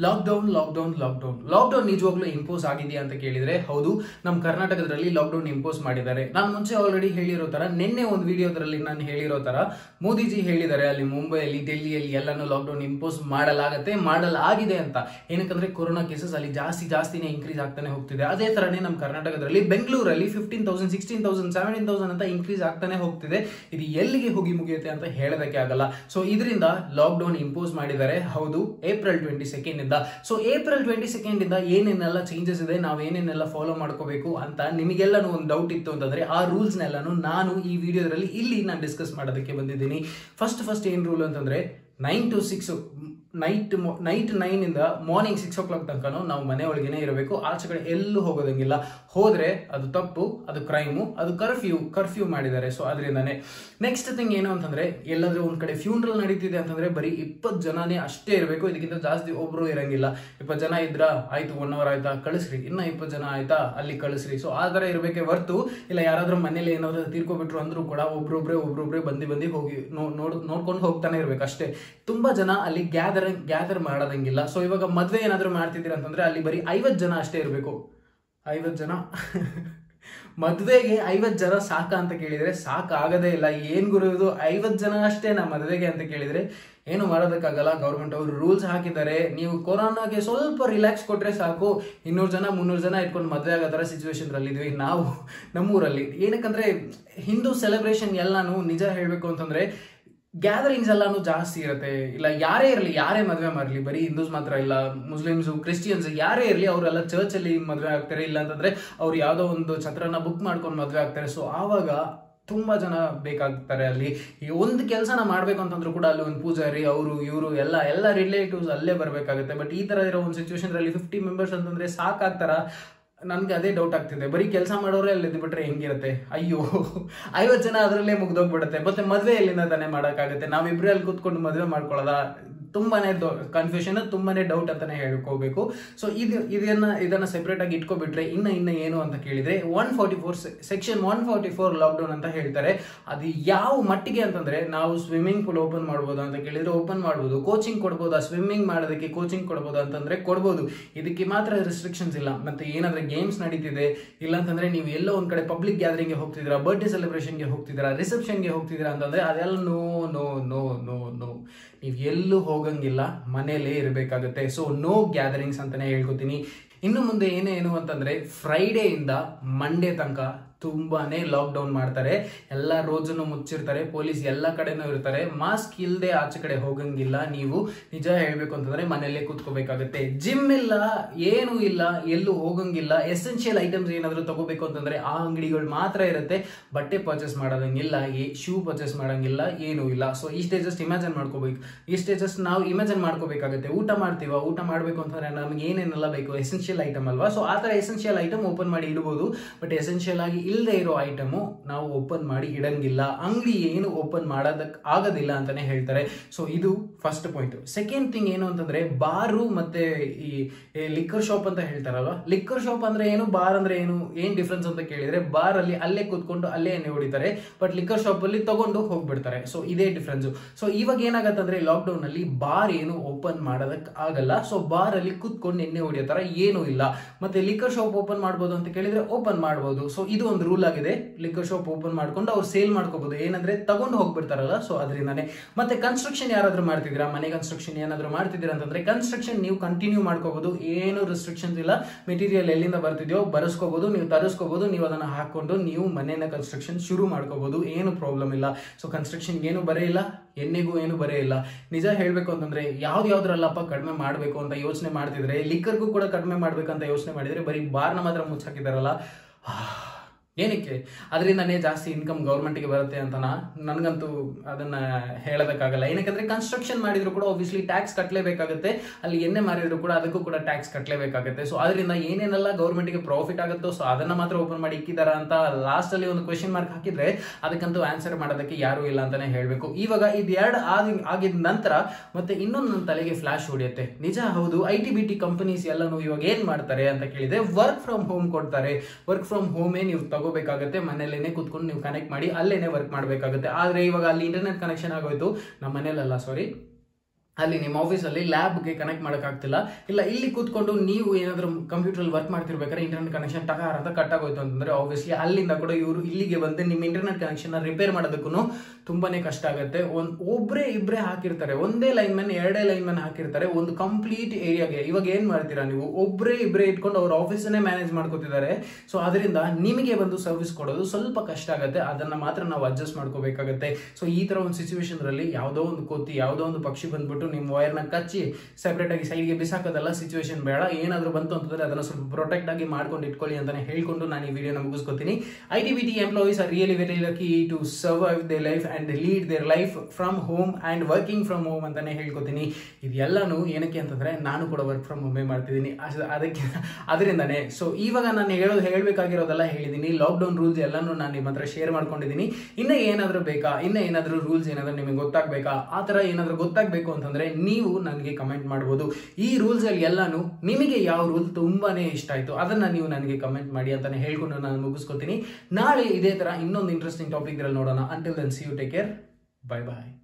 lockdown lockdown lockdown lockdown ನಿಜವಾಗ್ಲೂ impose ಆಗಿದೆಯಾ ಅಂತ ಕೇಳಿದ್ರೆ ಹೌದು ನಮ್ಮ ಕರ್ನಾಟಕದಲ್ಲಿ ಲಾಕ್ಡೌನ್ ಇಂಪೋಸ್ ಮಾಡಿದ್ದಾರೆ ನಾನು ಮುಂಚೆ ಆಲ್ರೆಡಿ ಹೇಳಿರೋ ತರ ನಿನ್ನೆ ಒಂದು ವಿಡಿಯೋದ್ರಲ್ಲಿ ನಾನು ಹೇಳಿರೋ ತರ ಮೋದಿಜಿ ಹೇಳಿದ್ದಾರೆ ಅಲ್ಲಿ ಮುಂಬೈಯಲ್ಲಿ ಡೆಲ್ಲಿಯಲ್ಲಿ ಎಲ್ಲಾನು ಲಾಕ್ಡೌನ್ ಇಂಪೋಸ್ ಮಾಡಲಾಗತ್ತೆ ಮಾಡಲಾಗಿದೆ ಅಂತ ಏನಕ್ಕಂದ್ರೆ ಕೊರೋನಾ ಕೇಸಸ್ ಅಲ್ಲಿ ಜಾಸ್ತಿ ಜಾಸ್ತಿನೇ ಇನ್ಕ್ರೀಸ್ ಆಗ್ತಾನೆ ಹೋಗ್ತಿದೆ ಅದೇ ತರನೇ ನಮ್ಮ ಕರ್ನಾಟಕದಲ್ಲಿ ಬೆಂಗಳೂರಲ್ಲಿ fifteen thousand sixteen thousand seventeen thousand ಅಂತ ಇನ್ಕ್ರೀಸ್ ಆಗ್ತಾನೆ ಹೋಗ್ತಿದೆ ಇದು ಎಲ್ಲಿಗೆ ಹೋಗಿ ಮುಗಿಯುತ್ತೆ ಅಂತ ಹೇಳೋದಕ್ಕೆ ಆಗಲ್ಲ ಸೊ ಇದರಿಂದ ಲಾಕ್ಡೌನ್ ಇಂಪೋಸ್ ಮಾಡಿದ್ದಾರೆ ಹೌದು ಏಪ್ರಿಲ್ ಟ್ವೆಂಟಿ ಸೆಕೆಂಡ್ ಇಂದ ಸೊ ಏಪ್ರಿಲ್ ಟ್ವೆಂಟಿ ಸೆಕೆಂಡ್ ಇಂದ ಏನೇನೆಲ್ಲ ಚೇಂಜಸ್ ಇದೆ ನಾವು ಏನೇನೆಲ್ಲ ಫಾಲೋ ಮಾಡ್ಕೋಬೇಕು ಅಂತ ನಿಮಗೆಲ್ಲನೂ ಒಂದು ಡೌಟ್ ಇತ್ತು ಅಂತಂದ್ರೆ ಆ ರೂಲ್ಸ್ ನೆಲ್ಲಾನು ನಾನು ಈ ವಿಡಿಯೋದಲ್ಲಿ ಇಲ್ಲಿ ನಾನು ಡಿಸ್ಕಸ್ ಮಾಡೋದಕ್ಕೆ ಬಂದಿದ್ದೀನಿ ಫಸ್ಟ್ ಫಸ್ಟ್ ಏನ್ ರೂಲ್ ಅಂತಂದ್ರೆ nine to six night night nine ಇಂದ ಮಾರ್ನಿಂಗ್ ಸಿಕ್ಸ್ ಓ ಕ್ಲಾಕ್ ತನಕನೂ ನಾವು ಮನೆ ಒಳಗೇನೆ ಇರಬೇಕು ಆಚೆ ಕಡೆ ಎಲ್ಲೂ ಹೋಗೋದಂಗಿಲ್ಲ ಹೋದ್ರೆ ಅದು ತಪ್ಪು ಅದು ಕ್ರೈಮು ಅದು ಕರ್ಫ್ಯೂ ಕರ್ಫ್ಯೂ ಮಾಡಿದ್ದಾರೆ ಸೊ ಅದರಿಂದಾನೆ ನೆಕ್ಸ್ಟ್ ಥಿಂಗ್ ಏನು ಅಂತಂದ್ರೆ ಎಲ್ಲಾದ್ರೂ ಒಂದ್ ಕಡೆ ಫ್ಯೂನ್ರಲ್ ನಡೀತಿದೆ ಅಂತಂದ್ರೆ ಬರೀ ಇಪ್ಪತ್ತು ಜನನೇ ಅಷ್ಟೇ ಇರಬೇಕು ಇದಕ್ಕಿಂತ ಜಾಸ್ತಿ ಒಬ್ರು ಇರಂಗಿಲ್ಲ ಇಪ್ಪತ್ತು ಜನ ಇದ್ರ ಆಯ್ತು ಒನ್ ಅವರ್ ಆಯ್ತಾ ಕಳಿಸ್ರಿ ಇನ್ನ ಇಪ್ಪತ್ತು ಜನ ಆಯ್ತಾ ಅಲ್ಲಿ ಕಳಿಸ್ರಿ ಸೊ ಆ ತರ ಇರಬೇಕೆ ಹೊರ್ತು ಇಲ್ಲ ಯಾರಾದ್ರೂ ಮನೇಲಿ ಏನಾದ್ರು ತೀರ್ಕೊಬಿಟ್ರು ಅಂದ್ರೂ ಕೂಡ ಒಬ್ರೊಬ್ರೆ ಒಬ್ರೊಬ್ರೆ ಬಂದಿ ಬಂದಿ ಹೋಗಿ ನೋ- ನೋಡ್ ನೋಡ್ಕೊಂಡು ಹೋಗ್ತಾನೆ ಇರ್ಬೇಕು ಅಷ್ಟೇ ತುಂಬಾ ಜನ ಅಲ್ಲಿ ಗ್ಯಾದರ್ ಗ್ಯಾದರ್ ಮಾಡೋದಂಗಿಲ್ಲ ಸೊ ಇವಾಗ ಮದ್ವೆ ಏನಾದ್ರು ಮಾಡ್ತಿದ್ದೀರಾ ಅಂತಂದ್ರೆ ಅಲ್ಲಿ ಬರೀ ಐವತ್ತು ಜನ ಅಷ್ಟೇ ಇರಬೇಕು ಐವತ್ತು ಜನ ಮದ್ವೆಗೆ ಐವತ್ತು ಜನ ಸಾಕ ಅಂತ ಕೇಳಿದ್ರೆ ಸಾಕಾಗದೇ ಇಲ್ಲ ಏನ್ ಗುರು ಇದು ಐವತ್ತು ಜನ ಅಷ್ಟೇ ನಾ ಮದ್ವೆಗೆ ಅಂತ ಕೇಳಿದ್ರೆ ಏನು ಮಾಡೋದಕ್ಕಾಗಲ್ಲ ಗೌರ್ಮೆಂಟ್ ಅವರು ರೂಲ್ಸ್ ಹಾಕಿದ್ದಾರೆ ನೀವು ಕೊರೋನಾಗೆ ಸ್ವಲ್ಪ ರಿಲ್ಯಾಕ್ಸ್ ಕೊಟ್ರೆ ಸಾಕು ಇನ್ನೂರು ಜನ ಮುನ್ನೂರು ಜನ ಇಟ್ಕೊಂಡು ಮದುವೆ ಆಗೋ ಥರ ಸಿಚುವೇಶನ್ ಇದ್ವಿ ನಾವು ನಮ್ಮೂರಲ್ಲಿ ಏನಕ್ಕಂದ್ರೆ ಹಿಂದೂ ಸೆಲೆಬ್ರೇಷನ್ ಎಲ್ಲಾನು ನಿಜ ಹೇಳಬೇಕು ಅಂತಂದ್ರೆ ಗ್ಯಾದರಿಂಗ್ಸ್ ಎಲ್ಲಾನು ಜಾಸ್ತಿ ಇರುತ್ತೆ ಇಲ್ಲ ಯಾರೇ ಇರಲಿ ಯಾರೇ ಮದುವೆ ಮಾಡಲಿ ಬರೀ ಹಿಂದೂಸ್ ಮಾತ್ರ ಇಲ್ಲ ಮುಸ್ಲಿಮ್ಸ್ ಕ್ರಿಶ್ಚಿಯನ್ಸ್ ಯಾರೇ ಇರಲಿ ಅವರೆಲ್ಲ ಚರ್ಚ್ ಅಲ್ಲಿ ಮದುವೆ ಆಗ್ತಾರೆ ಇಲ್ಲ ಅಂತಂದ್ರೆ ಅವ್ರು ಯಾವ್ದೋ ಒಂದು ಛತ್ರನ ಬುಕ್ ಮಾಡ್ಕೊಂಡು ಮದುವೆ ಆಗ್ತಾರೆ ಸೊ ಆವಾಗ ತುಂಬಾ ಜನ ಬೇಕಾಗ್ತಾರೆ ಅಲ್ಲಿ ಈ ಒಂದು ಕೆಲಸನ ಮಾಡ್ಬೇಕು ಅಂತಂದ್ರು ಕೂಡ ಅಲ್ಲಿ ಒಂದು ಪೂಜಾರಿ ಅವರು ಇವರು ಎಲ್ಲ ಎಲ್ಲ ರಿಲೇಟಿವ್ಸ್ ಅಲ್ಲೇ ಬರ್ಬೇಕಾಗುತ್ತೆ ಬಟ್ ಈ ತರ ಇರೋ ಒಂದು ಸಿಚುವೇಶನ್ ಅಲ್ಲಿ ಫಿಫ್ಟಿ ಮೆಂಬರ್ಸ್ ಅಂತಂದ್ರೆ ಸಾಕಾಗ್ತಾರ ನನ್ಗೆ ಅದೇ ಡೌಟ್ ಆಗ್ತಿದೆ ಬರೀ ಕೆಲಸ ಮಾಡೋರೇ ಅಲ್ಲಿ ಬಿಟ್ರೆ ಹೆಂಗಿರುತ್ತೆ ಅಯ್ಯೋ ಐವತ್ತು ಜನ ಅದರಲ್ಲೇ ಮುಗ್ದೋಗ್ಬಿಡುತ್ತೆ ಮತ್ತೆ ಮದ್ವೆ ಎಲ್ಲಿಂದ ತಾನೇ ಮಾಡೋಕ್ಕಾಗುತ್ತೆ ನಾವಿಬ್ರೇ ಅಲ್ಲಿ ಕೂತ್ಕೊಂಡು ಮದುವೆ ಮಾಡ್ಕೊಳ್ಳೋದ ತುಂಬಾನೇ ಕನ್ಫ್ಯೂಷನ್ ತುಂಬಾನೇ ಡೌಟ್ ಅಂತಾನೆ ಹೇಳ್ಕೋಬೇಕು ಸೊ ಇದು ಇದನ್ನ ಇದನ್ನ ಸೆಪರೇಟ್ ಆಗಿ ಇಟ್ಕೊಬಿಟ್ರೆ ಇನ್ನ ಇನ್ನ ಏನು ಅಂತ ಕೇಳಿದ್ರೆ one forty four section one forty four lockdown ಅಂತ ಹೇಳ್ತಾರೆ ಅದು ಯಾವ ಮಟ್ಟಿಗೆ ಅಂತಂದ್ರೆ ನಾವು ಸ್ವಿಮ್ಮಿಂಗ್ ಪೂಲ್ ಓಪನ್ ಮಾಡ್ಬೋದು ಅಂತ ಕೇಳಿದ್ರೆ ಓಪನ್ ಮಾಡ್ಬೋದು ಕೋಚಿಂಗ್ ಕೊಡ್ಬೋದಾ ಸ್ವಿಮ್ಮಿಂಗ್ ಮಾಡೋದಕ್ಕೆ ಕೋಚಿಂಗ್ ಕೊಡ್ಬೋದು ಅಂತಂದ್ರೆ ಕೊಡ್ಬೋದು ಇದಕ್ಕೆ ಮಾತ್ರ ರೆಸ್ಟ್ರಿಕ್ಷನ್ಸ್ ಇಲ್ಲ ಮತ್ತೆ ಏನಾದ್ರೆ ಗೇಮ್ಸ್ ನಡೀತಿದೆ ಇಲ್ಲ ಅಂತಂದ್ರೆ ನೀವು ಎಲ್ಲೋ ಒಂದ್ ಕಡೆ ಪಬ್ಲಿಕ್ ಗ್ಯಾದರಿಂಗ್ಗೆ ಹೋಗ್ತಿದ್ದೀರಾ ಬರ್ಡೇ ಸೆಲೆಬ್ರೇಷನ್ಗೆ ಹೋಗ್ತಿದ್ದೀರಾ ರಿಸೆಪ್ಷನ್ಗೆ ಹೋಗ್ತಿದ್ದೀರಾ ಅಂತಂದ್ರೆ ಅದೆಲ್ಲ no no no no no ನೀವು ಎಲ್ಲೂ ಹೋಗಂಗಿಲ್ಲ ಮನೇಲೇ ಇರಬೇಕಾಗುತ್ತೆ ಸೊ ನೋ ಗ್ಯಾದರಿಂಗ್ಸ್ ಅಂತಾನೆ ಹೇಳ್ಕೊತೀನಿ ಇನ್ನು ಮುಂದೆ ಏನೇನು ಅಂತಂದ್ರೆ ಫ್ರೈಡೇ ಇಂದ ಮಂಡೇ ತನಕ ತುಂಬಾನೇ ಲಾಕ್ ಡೌನ್ ಮಾಡ್ತಾರೆ ಎಲ್ಲ ರೋಜನ್ನು ಮುಚ್ಚಿರ್ತಾರೆ ಪೊಲೀಸ್ ಎಲ್ಲ ಕಡೆನೂ ಇರ್ತಾರೆ ಮಾಸ್ಕ್ ಇಲ್ಲದೆ ಆಚೆ ಕಡೆ ಹೋಗಂಗಿಲ್ಲ ನೀವು ನಿಜ ಹೇಳ್ಬೇಕು ಅಂತಂದ್ರೆ ಮನೆಯಲ್ಲೇ ಕೂತ್ಕೋಬೇಕಾಗುತ್ತೆ ಜಿಮ್ ಇಲ್ಲ ಏನು ಇಲ್ಲ ಎಲ್ಲೂ ಹೋಗಂಗಿಲ್ಲ ಎಸೆನ್ಷಿಯಲ್ ಐಟಮ್ಸ್ ಏನಾದ್ರು ತಗೋಬೇಕು ಅಂತಂದ್ರೆ ಆ ಅಂಗಡಿಗಳು ಮಾತ್ರ ಇರುತ್ತೆ ಬಟ್ಟೆ ಪರ್ಚೇಸ್ ಮಾಡೋದಂಗಿಲ್ಲ ಶೂ ಪರ್ಚೇಸ್ ಮಾಡಂಗಿಲ್ಲ ಏನೂ ಇಲ್ಲ ಸೊ ಇಷ್ಟೇ ಜಸ್ಟ್ ಇಮ್ಯಾಜಿನ್ ಮಾಡ್ಕೋಬೇಕು ಇಷ್ಟೇ ಜಸ್ಟ್ ನಾವು ಇಮ್ಯಾಜಿನ್ ಮಾಡ್ಕೋಬೇಕಾಗುತ್ತೆ ಊಟ ಮಾಡ್ತೀವ ಊಟ ಮಾಡಬೇಕು ಅಂತಂದ್ರೆ ನಮ್ಗೆ ಏನೇನೆಲ್ಲ ಬೇಕು ಎಸೆನ್ಷಿಯಲ್ ಐಟಮ್ ಅಲ್ವಾ ಸೊ ಆ ಥರ ಎಸೆನ್ಷಿಯಲ್ ಐಟಮ್ ಓಪನ್ ಮಾಡಿ ಇಡ್ಬೋದು ಬಟ್ ಎಸೆನ್ಷಿಯಲ್ ಆಗಿ ಇಲ್ಲದೆ ಇರೋ ಐಟಮು ನಾವು ಓಪನ್ ಮಾಡಿ ಇಡಂಗಿಲ್ಲ ಅಂಗಡಿ ಏನು ಓಪನ್ ಮಾಡೋದಕ್ಕೆ ಆಗೋದಿಲ್ಲ ಅಂತಾನೆ ಹೇಳ್ತಾರೆ ಸೊ ಇದು ಫಸ್ಟ್ ಪಾಯಿಂಟ್ ಸೆಕೆಂಡ್ ಥಿಂಗ್ ಏನು ಅಂತಂದ್ರೆ ಬಾರು ಮತ್ತೆ ಈ ಲಿಕ್ಕರ್ ಶಾಪ್ ಅಂತ ಹೇಳ್ತಾರಲ್ವಾ ಲಿಕ್ಕರ್ ಶಾಪ್ ಅಂದ್ರೆ ಏನು ಬಾರ್ ಅಂದ್ರೆ ಏನು ಏನ್ ಡಿಫ್ರೆನ್ಸ್ ಅಂತ ಕೇಳಿದ್ರೆ ಬಾರ್ ಅಲ್ಲಿ ಅಲ್ಲೇ ಕೂತ್ಕೊಂಡು ಅಲ್ಲೇ ಎಣ್ಣೆ ಹೊಡಿತಾರೆ ಬಟ್ ಲಿಕ್ಕರ್ ಶಾಪ್ ಅಲ್ಲಿ ತಗೊಂಡು ಹೋಗ್ಬಿಡ್ತಾರೆ ಸೊ ಇದೇ ಡಿಫ್ರೆನ್ಸ್ ಸೊ ಇವಾಗ ಏನಾಗತ್ತಂದ್ರೆ ಲಾಕ್ ಡೌನ್ ಅಲ್ಲಿ ಬಾರ್ ಏನು ಓಪನ್ ಮಾಡೋದಕ್ಕೆ ಆಗಲ್ಲ ಸೊ ಬಾರ್ ಅಲ್ಲಿ ಕೂತ್ಕೊಂಡು ಎಣ್ಣೆ ಹೊಡಿಯೋ ತರ ಏನು ಇಲ್ಲ ಮತ್ತೆ ಲಿಕ್ಕರ್ ಶಾಪ್ ಓಪನ್ ಮಾಡ್ಬೋದು ಅಂತ ಕೇಳಿದ್ರೆ ಓಪನ್ ಮಾಡ್ಬೋದು ಸೊ ಇದು ಒಂದು ರೂಲ್ ಆಗಿದೆ ಲಿಕ್ಕರ್ ಶಾಪ್ ಓಪನ್ ಮಾಡ್ಕೊಂಡು ಅವ್ರು ಸೇಲ್ ಮಾಡ್ಕೋಬಹುದು ಏನಂದ್ರೆ ತಗೊಂಡು ಹೋಗ್ಬಿಡ್ತಾರಲ್ಲ ಸೊ ಅದರಿಂದಾನೆ ಮತ್ತೆ ಕನ್ಸ್ಟ್ರಕ್ಷನ್ ಯಾರಾದ್ರೂ ಮಾಡ್ತಿದ್ದೀರಾ ಮನೆ ಕನ್ಸ್ಟ್ರಕ್ಷನ್ ಏನಾದ್ರು ಮಾಡ್ತಿದ್ದೀರಾ ಅಂತಂದ್ರೆ ಕನ್ಸ್ಟ್ರಕ್ಷನ್ ನೀವು ಕಂಟಿನ್ಯೂ ಮಾಡ್ಕೋಬಹುದು ಏನು ರಿಸ್ಟ್ರಿಕ್ಷನ್ಸ್ ಇಲ್ಲ ಮೆಟೀರಿಯಲ್ ಎಲ್ಲಿಂದ ಬರ್ತಿದ್ಯೋ ಬರೆಸ್ಕೋಬಹುದು ನೀವು ತರಿಸ್ಕೋಬಹುದು ನೀವು ಅದನ್ನ ಹಾಕೊಂಡು ನೀವು ಮನೆಯ ಕನ್ಸ್ಟ್ರಕ್ಷನ್ ಶುರು ಮಾಡ್ಕೋಬಹುದು ಏನು ಪ್ರಾಬ್ಲಮ್ ಇಲ್ಲ ಸೊ ಕನ್ಸ್ಟ್ರಕ್ಷನ್ ಏನು ಬರೇ ಇಲ್ಲ ಎಣ್ಣೆಗೂ ಏನು ಬರೇ ಇಲ್ಲ ನಿಜ ಹೇಳ್ಬೇಕು ಅಂತಂದ್ರೆ ಯಾವ್ದು ಯಾವ್ದ್ರಲ್ಲಪ್ಪ ಕಡಿಮೆ ಮಾಡ್ಬೇಕು ಅಂತ ಯೋಚನೆ ಮಾಡ್ತಿದ್ರೆ ಲಿಕ್ಕರ್ಗೂ ಕೂಡ ಕಡಿಮೆ ಮಾಡ್ಬೇಕಂತ ಯೋಚನೆ ಮಾಡಿದ್ರೆ ಬರೀ ಬಾರ್ನ ಮಾತ್ರ ಮುಚ್ಚಾಕಿದಾರಲ್ಲ ಏನಕ್ಕೆ ಅದರಿಂದನೇ ಜಾಸ್ತಿ ಇನ್ಕಮ್ ಗೌರ್ಮೆಂಟ್ಗೆ ಬರುತ್ತೆ ಅಂತ ನನಗಂತೂ ಅದನ್ನ ಹೇಳೋದಕ್ಕಾಗಲ್ಲ ಏನಕ್ಕಂದ್ರೆ ಕನ್ಸ್ಟ್ರಕ್ಷನ್ ಮಾಡಿದ್ರು ಕೂಡ ಒಬ್ವಿಯಸ್ಲಿ ಟ್ಯಾಕ್ಸ್ ಕಟ್ಟಲೇಬೇಕಾಗುತ್ತೆ ಅಲ್ಲಿ ಎಣ್ಣೆ ಮಾರಿದ್ರು ಕೂಡ ಅದಕ್ಕೂ ಕೂಡ ಟ್ಯಾಕ್ಸ್ ಕಟ್ಟಲೇಬೇಕಾಗುತ್ತೆ ಸೊ ಅದರಿಂದ ಏನೇನೆಲ್ಲ ಗೌರ್ಮೆಂಟ್ಗೆ ಪ್ರಾಫಿಟ್ ಆಗುತ್ತೋ ಸೊ ಅದನ್ನ ಮಾತ್ರ ಓಪನ್ ಮಾಡಿ ಇಕ್ಕಿದಾರ ಅಂತ ಲಾಸ್ಟ್ ಅಲ್ಲಿ ಒಂದು ಕ್ವೆಶನ್ ಮಾರ್ಕ್ ಹಾಕಿದ್ರೆ ಅದಕ್ಕಂತೂ ಆನ್ಸರ್ ಮಾಡೋದಕ್ಕೆ ಯಾರು ಇಲ್ಲ ಅಂತಾನೆ ಹೇಳ್ಬೇಕು ಇವಾಗ ಇದೆರಡು ಆದ ಆಗಿದ ನಂತರ ಮತ್ತೆ ಇನ್ನೊಂದು ನನ್ನ ತಲೆಗೆ ಫ್ಲಾಶ್ ಹೊಡಿಯುತ್ತೆ ನಿಜ ಹೌದು I T B T companies ಎಲ್ಲನೂ ಇವಾಗ ಏನ್ ಮಾಡ್ತಾರೆ ಅಂತ ಕೇಳಿದ್ರೆ ವರ್ಕ್ ಫ್ರಮ್ ಹೋಮ್ ಕೊಡ್ತಾರೆ ವರ್ಕ್ ಫ್ರಮ್ ಹೋಮೇ ನೀವು ತಗೋಬೇಕಾಗುತ್ತೆ ಮನೇಲೇನೆ ಕೂತ್ಕೊಂಡು ನೀವು ಕನೆಕ್ಟ್ ಮಾಡಿ ಅಲ್ಲೇನೆ ವರ್ಕ್ ಮಾಡಬೇಕಾಗುತ್ತೆ ಆದ್ರೆ ಇವಾಗ ಅಲ್ಲಿ ಇಂಟರ್ನೆಟ್ ಕನೆಕ್ಷನ್ ಆಗೋಯ್ತು ನಮ್ಮ ಮನೇಲಲ್ಲ ಸಾರಿ ಅಲ್ಲಿ ನಿಮ್ಮ ಆಫೀಸಲ್ಲಿ ಲ್ಯಾಬ್ಗೆ ಕನೆಕ್ಟ್ ಮಾಡೋಕ್ಕಾಗ್ತಿಲ್ಲ ಇಲ್ಲ ಇಲ್ಲಿ ಕೂತ್ಕೊಂಡು ನೀವು ಏನಾದರೂ ಕಂಪ್ಯೂಟರ್ ವರ್ಕ್ ಮಾಡ್ತಿರ್ಬೇಕಾದ್ರೆ ಇಂಟರ್ನೆಟ್ ಕನೆಕ್ಷನ್ ಟಕಾರ ಅಂತ ಕಟ್ ಆಗೋಯ್ತು ಅಂತಂದ್ರೆ ಆಬ್ವಿಯಸ್ಲಿ ಅಲ್ಲಿಂದ ಕೂಡ ಇವರು ಇಲ್ಲಿಗೆ ಬಂದು ನಿಮ್ಮ ಇಂಟರ್ನೆಟ್ ಕನೆಕ್ಷನ್ ರಿಪೇರ್ ಮಾಡೋದಕ್ಕೂ ತುಂಬಾನೇ ಕಷ್ಟ ಆಗುತ್ತೆ ಒಂದ್ ಒಬ್ರೇ ಇಬ್ರೇ ಹಾಕಿರ್ತಾರೆ ಒಂದೇ ಲೈನ್ ಮ್ಯಾನ್ ಎರಡೇ ಲೈನ್ ಮ್ಯಾನ್ ಹಾಕಿರ್ತಾರೆ ಒಂದು ಕಂಪ್ಲೀಟ್ ಏರಿಯಾಗೆ ಇವಾಗ ಏನ್ ಮಾಡ್ತೀರಾ ನೀವು ಒಬ್ರೇ ಇಬ್ರೇ ಇಟ್ಕೊಂಡು ಅವ್ರ ಆಫೀಸನ್ನೇ ಮ್ಯಾನೇಜ್ ಮಾಡ್ಕೋತಿದ್ದಾರೆ ಸೊ ಅದರಿಂದ ನಿಮಗೆ ಬಂದು ಸರ್ವಿಸ್ ಕೊಡೋದು ಸ್ವಲ್ಪ ಕಷ್ಟ ಆಗುತ್ತೆ ಅದನ್ನ ಮಾತ್ರ ನಾವು ಅಡ್ಜಸ್ಟ್ ಮಾಡ್ಕೋಬೇಕಾಗತ್ತೆ ಸೊ ಈ ತರ ಒಂದು ಸಿಚುವೇಶನ್ ಅಲ್ಲಿ ಯಾವುದೋ ಒಂದು ಕೋತಿ ಯಾವುದೋ ಒಂದು ಪಕ್ಷಿ ಬಂದ್ಬಿಟ್ಟು ನಿಮ್ಮ ವೈರ್ನ ಕಚ್ಚಿ ಸೆಪರೇಟ್ ಆಗಿ ಸೈಡ್ಗೆ ಬಿಸಾಕೋದಲ್ಲ ಸಿಚುವೇಶನ್ ಬೇಡ ಏನಾದರೂ ಬಂತು ಅಂತಂದ್ರೆ ಅದನ್ನ ಸ್ವಲ್ಪ ಪ್ರೊಟೆಕ್ಟ್ ಆಗಿ ಮಾಡ್ಕೊಂಡು ಇಟ್ಕೊಳ್ಳಿ ಅಂತಾನೆ ಹೇಳ್ಕೊಂಡು ನಾನು ಈ ವಿಡಿಯೋನ ಮುಗಿಸ್ಕೊತೀನಿ I T B T employees are really very lucky to survive the life and lead their life from home and working from home ಅಂತಾನೆ ಹೇಳ್ಕೊತೀನಿ ಇದೆಲ್ಲನೂ ಏನಕ್ಕೆ ಅಂತಂದ್ರೆ ನಾನು ಕೂಡ ವರ್ಕ್ ಫ್ರಮ್ ಹೋಮೇ ಮಾಡ್ತಿದ್ದೀನಿ ಅದ್- ಅದಕ್ಕೆ ಅದರಿಂದಾನೆ ಸೊ ಇವಾಗ ನಾನು ಹೇಳೋದು ಹೇಳಬೇಕಾಗಿರೋದೆಲ್ಲ ಹೇಳಿದ್ದೀನಿ ಲಾಕ್ಡೌನ್ ರೂಲ್ಸ್ ಎಲ್ಲಾನು ನಾನು ನಿಮ್ಮ ಹತ್ರ ಶೇರ್ ಮಾಡ್ಕೊಂಡಿದ್ದೀನಿ ಇನ್ನ ಏನಾದರೂ ಬೇಕಾ ಇನ್ನ ಏನಾದರೂ ರೂಲ್ಸ್ ಏನಾದರೂ ನಿಮಗೆ ಗೊತ್ತಾಗಬೇಕಾ ಆ ಥರ ಏನಾದರೂ ಗೊತ್ತಾಗಬೇಕು ಅಂತಂದ್ರೆ ನೀವು ನನಗೆ ಕಮೆಂಟ್ ಮಾಡ್ಬೋದು ಈ ರೂಲ್ಸ್ ಅಲ್ಲಿ ಎಲ್ಲಾನು ನಿಮಗೆ ಯಾವ ರೂಲ್ ತುಂಬಾನೇ ಇಷ್ಟ ಆಯ್ತು ಅದನ್ನ ನೀವು ನನಗೆ ಕಮೆಂಟ್ ಮಾಡಿ ಅಂತಾನೆ ಹೇಳ್ಕೊಂಡು ನಾನು ಮುಗಿಸ್ಕೊತೀನಿ ನಾಳೆ ಇದೇ ತರ ಇನ್ನೊಂದು ಇಂಟ್ರೆಸ್ಟಿಂಗ್ ಟಾಪಿಕ್ ನೋಡೋಣ until then see you take care bye bye